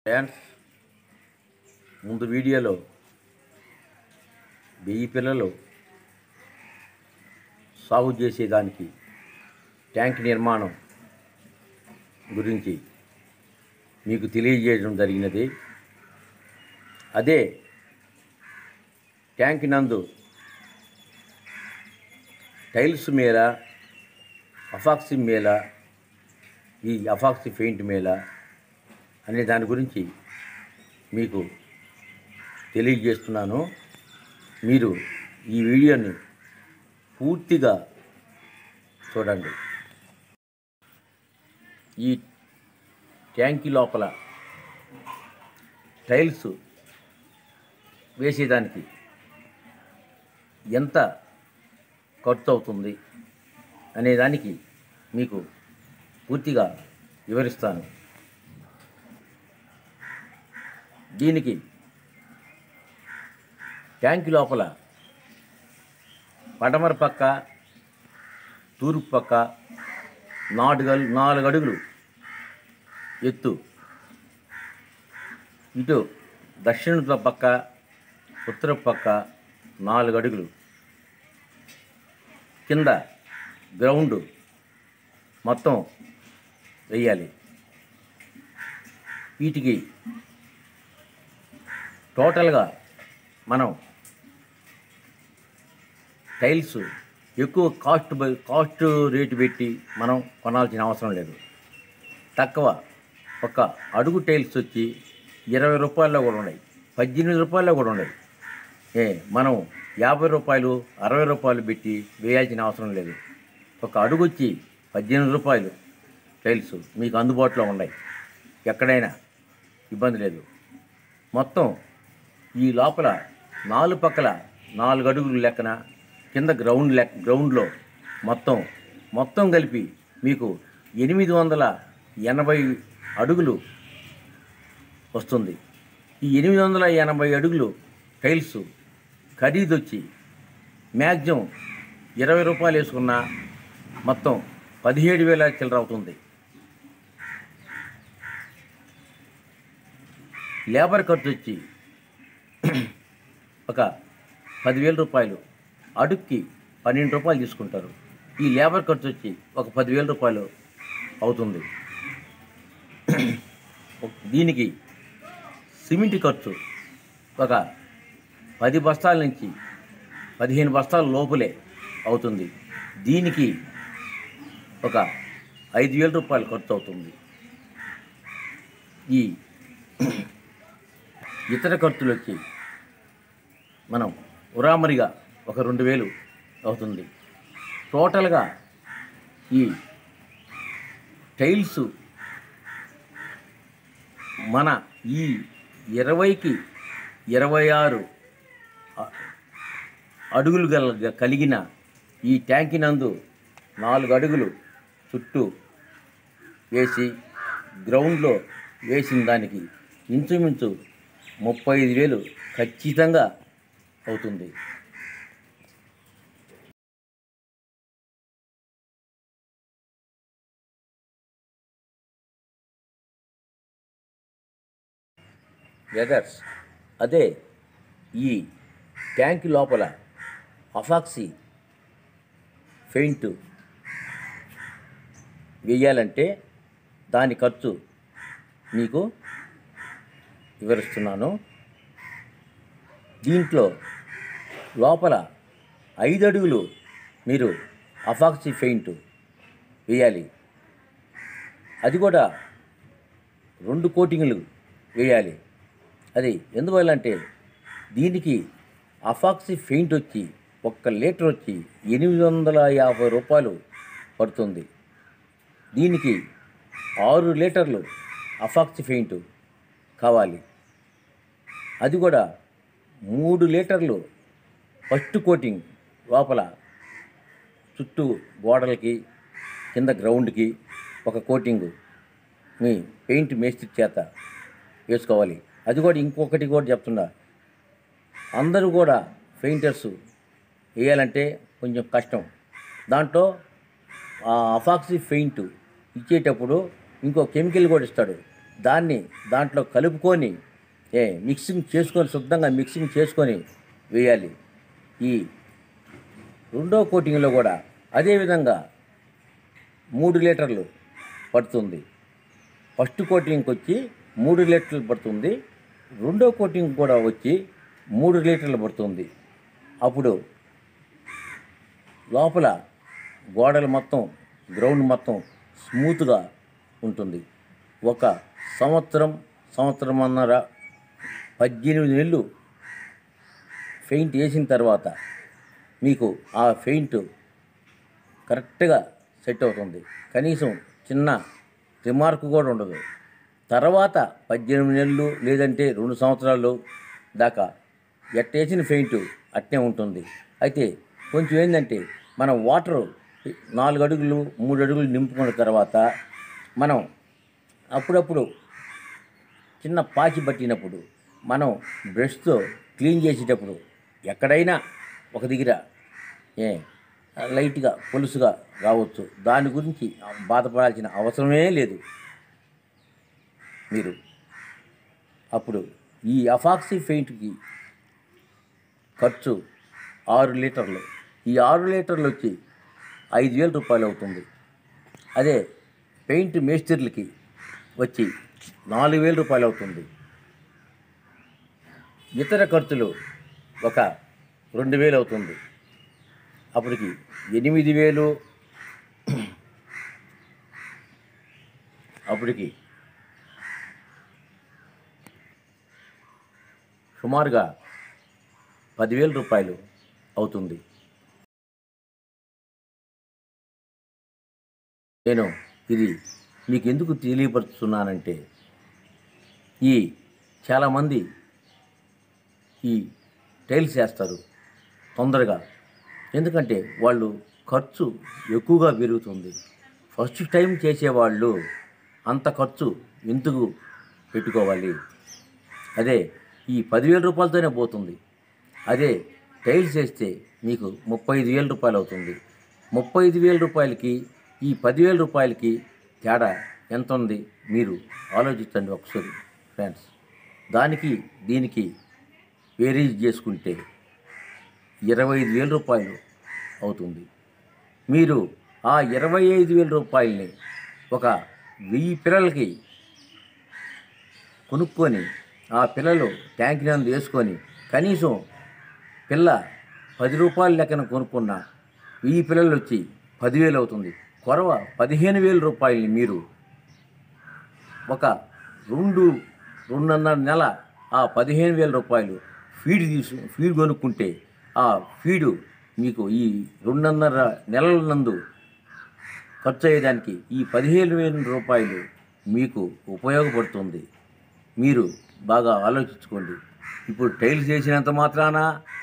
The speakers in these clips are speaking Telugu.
ఫ్యాన్స్ ముందు వీడియోలో వెయ్యి పిల్లలు సాగు చేసేదానికి ట్యాంక్ నిర్మాణం గురించి మీకు తెలియజేయడం జరిగినది అదే ట్యాంక్ నందు టైల్స్ మీద అఫాక్సి మేళ ఈ అఫాక్సి పెయింట్ మేళ అనే దాని గురించి మీకు తెలియజేస్తున్నాను మీరు ఈ వీడియోని పూర్తిగా చూడండి ఈ ట్యాంకి లోపల టైల్స్ వేసేదానికి ఎంత ఖర్చు అవుతుంది అనే దానికి మీకు పూర్తిగా వివరిస్తాను దీనికి ట్యాంక్ లోపల పడమర పక్క తూర్పు పక్క నాలుగు నాలుగు అడుగులు ఎత్తు ఇటు దక్షిణ పక్క ఉత్తర పక్క నాలుగు అడుగులు కింద గ్రౌండ్ మొత్తం వేయాలి వీటికి టోటల్గా మనం టైల్స్ ఎక్కువ కాస్ట్ బ- కాస్ట్ రేటు పెట్టి మనం కొనాల్సిన అవసరం లేదు తక్కువ ఒక అడుగు టైల్స్ వచ్చి ఇరవై రూపాయల్లో కూడా ఉన్నాయి పద్దెనిమిది రూపాయల్లో కూడా ఉన్నాయి ఏ మనం యాభై రూపాయలు అరవై రూపాయలు పెట్టి వేయాల్సిన అవసరం లేదు ఒక అడుగు వచ్చి పద్దెనిమిది రూపాయలు టైల్స్ మీకు అందుబాటులో ఉన్నాయి ఎక్కడైనా ఇబ్బంది లేదు మొత్తం ఈ లోపల నాలుగు పక్కల నాలుగు అడుగులు లెక్కన కింద గ్రౌండ్ లెక్క గ్రౌండ్లో మొత్తం మొత్తం కలిపి మీకు ఎనిమిది వందల ఎనభై అడుగులు వస్తుంది ఈ ఎనిమిది వందల ఎనభై అడుగులు టైల్స్ ఖరీదు వచ్చి మ్యాక్సిమం ఇరవై రూపాయలు వేసుకున్న మొత్తం పదిహేడు వేల చిల్లర అవుతుంది లేబర్ ఖర్చు వచ్చి ఒక పదివేల రూపాయలు అడుక్కి పన్నెండు రూపాయలు తీసుకుంటారు ఈ లేబర్ ఖర్చు వచ్చి ఒక పదివేల రూపాయలు అవుతుంది దీనికి సిమెంట్ ఖర్చు ఒక పది బస్తాల నుంచి పదిహేను బస్తాల లోపలే అవుతుంది దీనికి ఒక ఐదు వేల రూపాయలు ఖర్చు అవుతుంది ఈ ఇతర ఖర్చులు వచ్చి మనం ఉరామరిగా ఒక రెండు వేలు అవుతుంది టోటల్గా ఈ టైల్స్ మన ఈ ఇరవైకి ఇరవై ఆరు అ- అడుగులు గల కలిగిన ఈ ట్యాంకి నందు నాలుగు అడుగులు చుట్టూ వేసి గ్రౌండ్లో వేసిన దానికి ఇంచుమించు ముప్పై ఐదు వేలు ఖచ్చితంగా అవుతుంది వెదర్స్ అదే ఈ ట్యాంక్ లోపల అఫాక్సీ పెయింట్ వేయాలంటే దాని ఖర్చు మీకు వివరిస్తున్నాను దీంట్లో లోపల ఐదు అడుగులు మీరు అఫాక్సీ పెయింట్ వేయాలి అది కూడా రెండు కోటింగ్లు వేయాలి అది ఎందువల్ల అంటే దీనికి అఫాక్సీ పెయింట్ వచ్చి ఒక్క లీటర్ వచ్చి ఎనిమిది వందల యాభై రూపాయలు పడుతుంది దీనికి ఆరు లీటర్లు అఫాక్సీ పెయింట్ కావాలి అది కూడా మూడు లీటర్లు ఫస్ట్ కోటింగ్ లోపల చుట్టూ గోడలకి కింద గ్రౌండ్కి ఒక కోటింగు మీ పెయింట్ మేస్త్రి చేత వేసుకోవాలి అది కూడా ఇంకొకటి కూడా చెప్తున్నా అందరూ కూడా పెయింటర్స్ వేయాలంటే కొంచెం కష్టం దాంట్లో ఆ అఫాక్సీ పెయింట్ ఇచ్చేటప్పుడు ఇంకో కెమికల్ కూడా ఇస్తాడు దాన్ని దాంట్లో కలుపుకొని ఏ మిక్సింగ్ చేసుకొని శుద్ధంగా మిక్సింగ్ చేసుకొని వేయాలి ఈ రెండో కోటింగ్లో కూడా అదేవిధంగా మూడు లీటర్లు పడుతుంది ఫస్ట్ కోటింగ్కి వచ్చి మూడు లీటర్లు పడుతుంది రెండో కోటింగ్ కూడా వచ్చి మూడు లీటర్లు పడుతుంది అప్పుడు లోపల గోడలు మొత్తం గ్రౌండ్ మొత్తం స్మూత్గా ఉంటుంది ఒక సంవత్సరం సంవత్సరమన్నర పద్దెనిమిది నెలలు పెయింట్ వేసిన తర్వాత మీకు ఆ పెయింట్ కరెక్ట్గా సెట్ అవుతుంది కనీసం చిన్న రిమార్క్ కూడా ఉండదు తర్వాత పద్దెనిమిది నెలలు లేదంటే రెండు సంవత్సరాలు దాకా ఎట్టేసిన పెయింట్ అట్నే ఉంటుంది అయితే కొంచెం ఏంటంటే మనం వాటర్ నాలుగు అడుగులు మూడు అడుగులు నింపుకున్న తర్వాత మనం అప్పుడప్పుడు చిన్న పాచి పట్టినప్పుడు మనం బ్రష్తో క్లీన్ చేసేటప్పుడు ఎక్కడైనా ఒక దగ్గర ఏ లైట్గా పొలుసుగా రావచ్చు దాని గురించి బాధపడాల్సిన అవసరమే లేదు మీరు అప్పుడు ఈ అఫాక్సీ పెయింట్కి ఖర్చు ఆరు లీటర్లు ఈ ఆరు లీటర్లు వచ్చి ఐదు వేల రూపాయలు అవుతుంది అదే పెయింట్ మేస్త్రీలకి వచ్చి నాలుగు వేల రూపాయలు అవుతుంది ఇతర ఖర్చులు ఒక రెండు వేలు అవుతుంది అప్పటికి ఎనిమిది వేలు అప్పటికి సుమారుగా పదివేల రూపాయలు అవుతుంది నేను ఇది మీకు ఎందుకు తెలియపరుస్తున్నానంటే ఈ చాలామంది ఈ టైల్స్ వేస్తారు తొందరగా ఎందుకంటే వాళ్ళు ఖర్చు ఎక్కువగా పెరుగుతుంది ఫస్ట్ టైం చేసేవాళ్ళు అంత ఖర్చు ఎందుకు పెట్టుకోవాలి అదే ఈ పదివేల రూపాయలతోనే పోతుంది అదే టైల్స్ వేస్తే మీకు ముప్పై ఐదు వేల రూపాయలు అవుతుంది ముప్పై ఐదు వేల రూపాయలకి ఈ పదివేల రూపాయలకి తేడా ఎంత ఉంది మీరు ఆలోచించండి ఒకసారి ఫ్రెండ్స్ దానికి దీనికి వేరేజ్ చేసుకుంటే ఇరవై ఐదు వేల రూపాయలు అవుతుంది మీరు ఆ ఇరవై ఐదు వేల రూపాయలని ఒక వెయ్యి పిల్లలకి కొనుక్కొని ఆ పిల్లలు ట్యాంక్ నందు వేసుకొని కనీసం పిల్ల పది రూపాయల లెక్కన కొనుక్కున్న వెయ్యి పిల్లలు వచ్చి పదివేలు అవుతుంది కొరవ పదిహేను వేల రూపాయలని మీరు ఒక రెండు రెండున్నర నెల ఆ పదిహేను వేల రూపాయలు ఫీడ్ తీసు ఫీడ్ కొనుక్కుంటే ఆ ఫీడు మీకు ఈ రెండున్నర నెలల నందు ఖర్చు అయ్యేదానికి ఈ పదిహేను వేల రూపాయలు మీకు ఉపయోగపడుతుంది మీరు బాగా ఆలోచించుకోండి ఇప్పుడు టైల్స్ చేసినంత మాత్రాన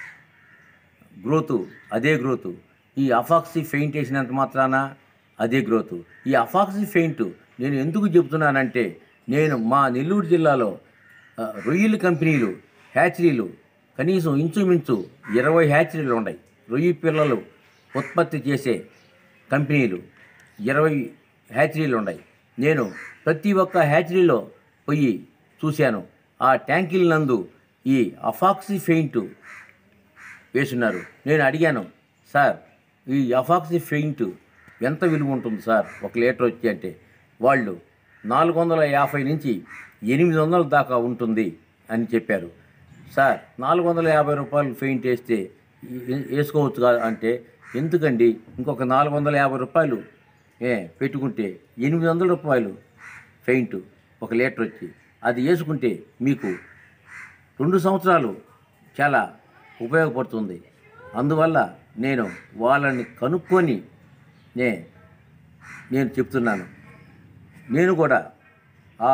గ్రోతు అదే గ్రోతు ఈ అఫాక్సీ పెయింట్ వేసినంత మాత్రాన అదే గ్రోతు ఈ అఫాక్సీ పెయింట్ నేను ఎందుకు చెబుతున్నానంటే నేను మా నెల్లూరు జిల్లాలో ఆ, రొయ్యల కంపెనీలు హ్యాచరీలు కనీసం ఇంచుమించు ఇరవై హ్యాచరీలు ఉన్నాయి రొయ్యి పిల్లలు ఉత్పత్తి చేసే కంపెనీలు ఇరవై హ్యాచరీలు ఉన్నాయి నేను ప్రతి ఒక్క హ్యాచరీలో పోయి చూశాను ఆ ట్యాంకీల నందు ఈ అఫాక్సీ పెయింట్ వేసున్నారు నేను అడిగాను సార్ ఈ అఫాక్సీ పెయింట్ ఎంత విలువ ఉంటుంది సార్ ఒక లీటర్ వచ్చి అంటే వాళ్ళు నాలుగు వందల యాభై నుంచి ఎనిమిది వందల దాకా ఉంటుంది అని చెప్పారు సార్ నాలుగు వందల యాభై రూపాయలు పెయింట్ వేస్తే ఏ- వేసుకోవచ్చు కదా అంటే ఎందుకండి ఇంకొక నాలుగు వందల యాభై రూపాయలు ఏ పెట్టుకుంటే ఎనిమిది వందల రూపాయలు పెయింట్ ఒక లీటర్ వచ్చి అది వేసుకుంటే మీకు రెండు సంవత్సరాలు చాలా ఉపయోగపడుతుంది అందువల్ల నేను వాళ్ళని కనుక్కొని నే నేను చెప్తున్నాను నేను కూడా ఆ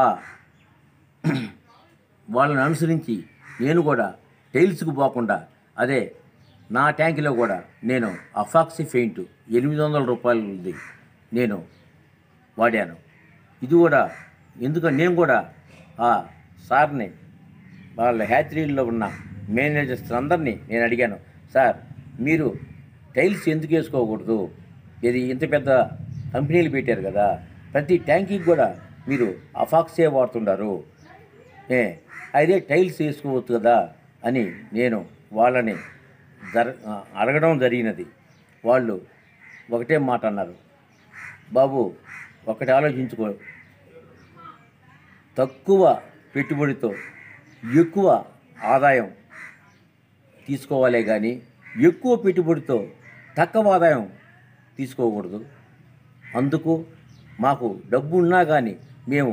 వాళ్ళని అనుసరించి నేను కూడా టైల్స్కి పోకుండా అదే నా ట్యాంకులో కూడా నేను అఫాక్సీ పెయింట్ ఎనిమిది వందల రూపాయలది నేను వాడాను ఇది కూడా ఎందుకంటే నేను కూడా ఆ సార్ని వాళ్ళ హ్యాచరీల్లో ఉన్న మేనేజర్స్ అందరినీ నేను అడిగాను సార్ మీరు టైల్స్ ఎందుకు వేసుకోకూడదు ఇది ఇంత పెద్ద కంపెనీలు పెట్టారు కదా ప్రతి ట్యాంకీకి కూడా మీరు అఫాక్సే వాడుతుండారు ఏ అదే టైల్స్ వేసుకోవచ్చు కదా అని నేను వాళ్ళని జర అడగడం జరిగినది వాళ్ళు ఒకటే మాట అన్నారు బాబు ఒకటి ఆలోచించుకో తక్కువ పెట్టుబడితో ఎక్కువ ఆదాయం తీసుకోవాలే కానీ ఎక్కువ పెట్టుబడితో తక్కువ ఆదాయం తీసుకోకూడదు అందుకు మాకు డబ్బు ఉన్నా కానీ మేము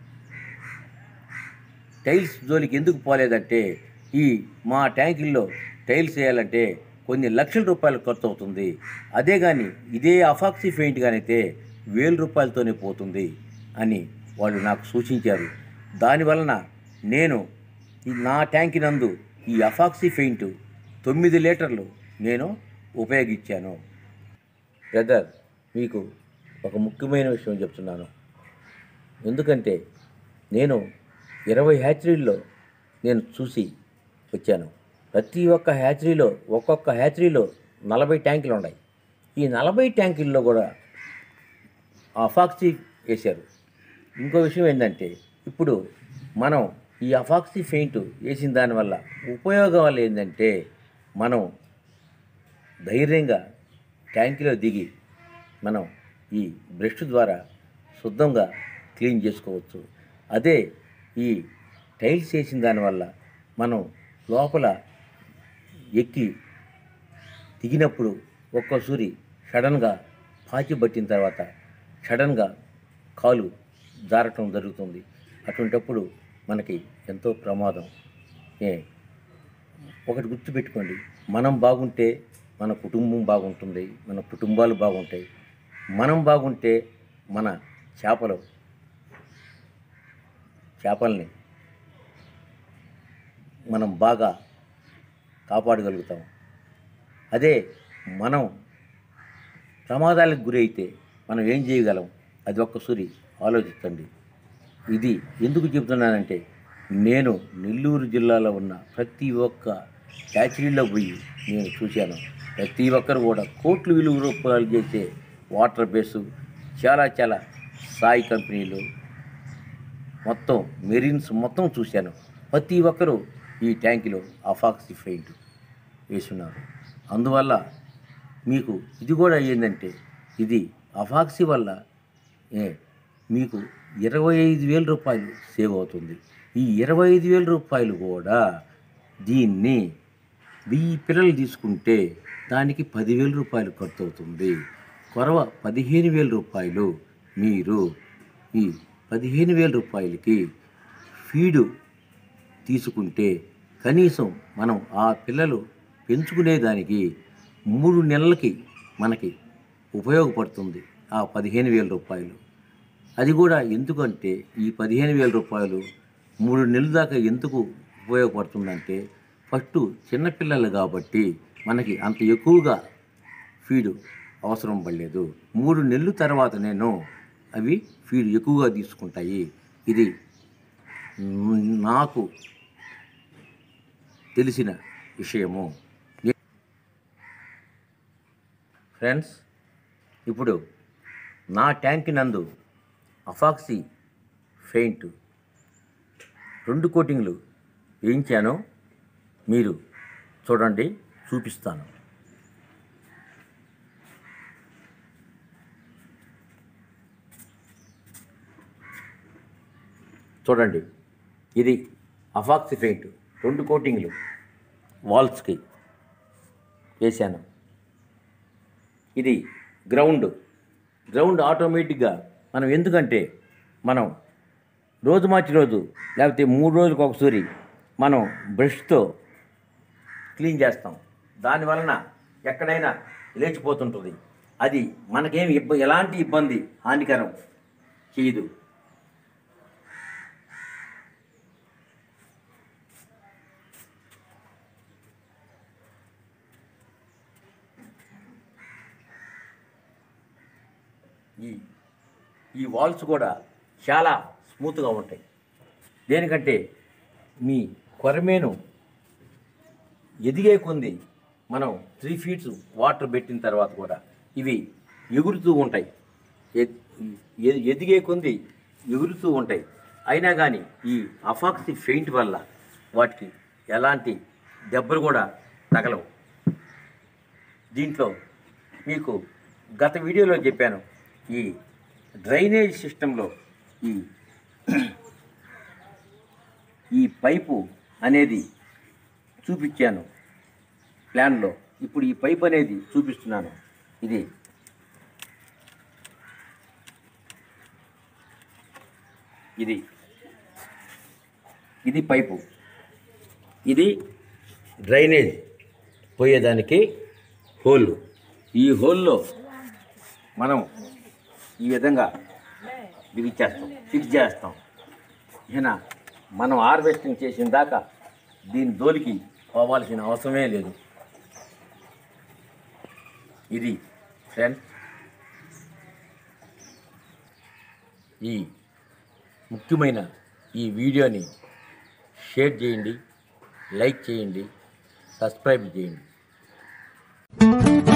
టైల్స్ జోలికి ఎందుకు పోలేదంటే ఈ మా ట్యాంకుల్లో టైల్స్ వేయాలంటే కొన్ని లక్షల రూపాయలు ఖర్చు అవుతుంది అదే కానీ ఇదే అఫాక్సీ పెయింట్ కానైతే వేల రూపాయలతోనే పోతుంది అని వాళ్ళు నాకు సూచించారు దానివలన నేను ఈ నా ట్యాంకి నందు ఈ అఫాక్సీ పెయింట్ తొమ్మిది లీటర్లు నేను ఉపయోగించాను బ్రదర్ మీకు ఒక ముఖ్యమైన విషయం చెప్తున్నాను ఎందుకంటే నేను ఇరవై హ్యాచరీల్లో నేను చూసి వచ్చాను ప్రతి ఒక్క హ్యాచరీలో ఒక్కొక్క హ్యాచరీలో నలభై ట్యాంకులు ఉన్నాయి ఈ నలభై ట్యాంకుల్లో కూడా అఫాక్సీ వేశారు ఇంకో విషయం ఏంటంటే ఇప్పుడు మనం ఈ అఫాక్సీ పెయింట్ వేసిన దానివల్ల ఉపయోగాలు ఏంటంటే మనం ధైర్యంగా ట్యాంకులో దిగి మనం ఈ బ్రష్ ద్వారా శుద్ధంగా క్లీన్ చేసుకోవచ్చు అదే ఈ టైల్స్ వేసిన దానివల్ల మనం లోపల ఎక్కి దిగినప్పుడు ఒక్కోసారి సడన్గా పాచి పట్టిన తర్వాత సడన్గా కాలు జారటం జరుగుతుంది అటువంటప్పుడు మనకి ఎంతో ప్రమాదం ఏ ఒకటి గుర్తుపెట్టుకోండి మనం బాగుంటే మన కుటుంబం బాగుంటుంది మన కుటుంబాలు బాగుంటాయి మనం బాగుంటే మన చేపలు చేపల్ని మనం బాగా కాపాడగలుగుతాం అదే మనం ప్రమాదాలకు గురైతే మనం ఏం చేయగలం అది ఒక్కసారి ఆలోచించండి ఇది ఎందుకు చెబుతున్నానంటే నేను నెల్లూరు జిల్లాలో ఉన్న ప్రతి ఒక్క హ్యాచరీలో పోయి నేను చూశాను ప్రతి ఒక్కరు కూడా కోట్లు విలువ రూపాయలు చేసే వాటర్ బేసు చాలా చాలా సాయి కంపెనీలు మొత్తం మెరీన్స్ మొత్తం చూశాను ప్రతి ఒక్కరూ ఈ ట్యాంకులో అఫాక్సీ పెయింట్ వేస్తున్నారు అందువల్ల మీకు ఇది కూడా ఏంటంటే ఇది అఫాక్సీ వల్ల ఏ మీకు ఇరవై ఐదు వేల రూపాయలు సేవ్ అవుతుంది ఈ ఇరవై ఐదు వేల రూపాయలు కూడా దీన్ని వెయ్యి పిల్లలు తీసుకుంటే దానికి పదివేల రూపాయలు ఖర్చు అవుతుంది కొరవ పదిహేను వేల రూపాయలు మీరు ఈ పదిహేను వేల రూపాయలకి ఫీడు తీసుకుంటే కనీసం మనం ఆ పిల్లలు పెంచుకునేదానికి మూడు నెలలకి మనకి ఉపయోగపడుతుంది ఆ పదిహేను వేల రూపాయలు అది కూడా ఎందుకంటే ఈ పదిహేను వేల రూపాయలు మూడు నెలల దాకా ఎందుకు ఉపయోగపడుతుందంటే ఫస్ట్ చిన్నపిల్లలు కాబట్టి మనకి అంత ఎక్కువగా ఫీడు అవసరం పడలేదు మూడు నెలల తర్వాత నేను అవి ఫీడ్ ఎక్కువగా తీసుకుంటాయి ఇది మ్, నాకు తెలిసిన విషయము ఫ్రెండ్స్ ఇప్పుడు నా ట్యాంక్ నందు అఫాక్సీ ఫెయింట్ రెండు కోటింగ్లు వేయించాను మీరు చూడండి చూపిస్తాను చూడండి ఇది అఫాక్సీ పెయింట్ రెండు కోటింగ్లు వాల్స్కి వేశాను ఇది గ్రౌండ్ గ్రౌండ్ ఆటోమేటిక్గా మనం ఎందుకంటే మనం రోజు మార్చి రోజు లేకపోతే మూడు రోజులకు ఒకసారి మనం బ్రష్తో క్లీన్ చేస్తాం దానివలన ఎక్కడైనా లేచిపోతుంటుంది అది మనకేమి ఇబ్బ ఎలాంటి ఇబ్బంది హానికరం చేయదు ఈ ఈ వాల్స్ కూడా చాలా స్మూత్గా ఉంటాయి దేనికంటే మీ కొరమేను ఎదిగే కొంది మనం త్రీ ఫీట్స్ వాటర్ పెట్టిన తర్వాత కూడా ఇవి ఎగురుతూ ఉంటాయి ఎ- ఎ- ఎదిగే కొంది ఎగురుతూ ఉంటాయి అయినా కానీ ఈ అఫాక్సి ఫెయింట్ వల్ల వాటికి ఎలాంటి దెబ్బలు కూడా తగలవు దీంట్లో మీకు గత వీడియోలో చెప్పాను ఈ డ్రైనేజ్ సిస్టంలో ఈ ఈ పైపు అనేది చూపించాను ప్లాన్లో ఇప్పుడు ఈ పైప్ అనేది చూపిస్తున్నాను ఇది ఇది ఇది పైపు ఇది డ్రైనేజ్ పోయేదానికి హోల్ ఈ హోల్లో మనం ఈ విధంగా బిగిచ్చేస్తాం ఫిక్స్ చేస్తాం ఈయన మనం హార్వెస్టింగ్ చేసిన దాకా దీని దోలికి పోవాల్సిన అవసరమే లేదు ఇది ఫ్రెండ్స్ ఈ ముఖ్యమైన ఈ వీడియోని షేర్ చేయండి లైక్ చేయండి సబ్స్క్రైబ్ చేయండి